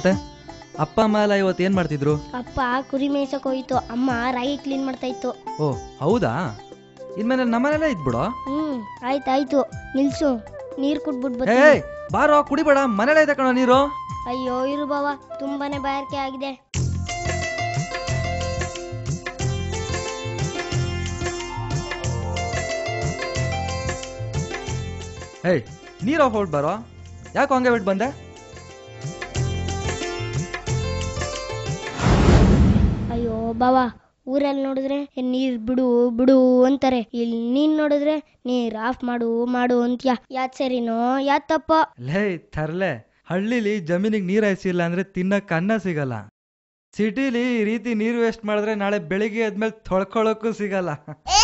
ಮತ್ತೆ ಅಪ್ಪ ಅಮ್ಮ ಎಲ್ಲ ಇವತ್ತು ಏನು ಮಾಡ್ತಿದ್ರು ಅಪ್ಪ ಕುರಿ ಮೇಯ್ಸಕ್ ಹೋಯ್ತು ಅಮ್ಮ ರಾಗಿ ಕ್ಲೀನ್ ಮಾಡ್ತಾ ಇತ್ತು ಓ ಹೌದಾ ಇನ್ಮೇಲೆ ನಮ್ಮನೆಲ್ಲ ಇದ್ಬಿಡೋ ಹ್ಮ್ ಆಯ್ತಾಯ್ತು ನಿಲ್ಸು ನೀರ್ ಕುಡ್ಬಿಟ್ ಏ ಬರ್ತೀನಿ ಬಾರೋ ಕುಡಿಬೇಡ ಮನೇಲೇ ಇದೆ ಕಣೋ ನೀರು ಅಯ್ಯೋ ಇರು ಬಾವ ತುಂಬಾನೇ ಬಾಯಾರಿಕೆ ಆಗಿದೆ ಏಯ್ ನೀರು ಹೊರಟ್ ಬರೋ ಯಾಕೋ ಹಂಗೆ ಬಿಟ್ಟು ಬಂದೆ ಅಯ್ಯೋ ಬಾವ ಊರಲ್ಲಿ ನೋಡಿದ್ರೆ ಏ, ನೀರ್ ಬಿಡು ಬಿಡು ಅಂತಾರೆ ಇಲ್ಲಿ ನೀನ್ ನೋಡಿದ್ರೆ ನೀರ್ ಆಫ್ ಮಾಡು ಮಾಡು ಅಂತ್ಯ ಯಾತ್ ಸರಿನೋ ಯಾತ್ ತಪ್ಪೋ ಲೇ ತರ್ಲೆ ಹಳ್ಳಿಲಿ ಜಮೀನಿಗೆ ನೀರು ಹಾಯಿಸಿಲ್ಲ ಅಂದ್ರೆ ತಿನ್ನಕ್ಕೆ ಅನ್ನ ಸಿಗಲ್ಲ ಸಿಟಿಲಿ ಈ ರೀತಿ ನೀರು ವೇಸ್ಟ್ ಮಾಡಿದ್ರೆ ನಾಳೆ ಬೆಳಿಗ್ಗೆ ಆದ್ಮೇಲೆ ತೊಳ್ಕೊಳಕ್ಕೂ ಸಿಗಲ್ಲ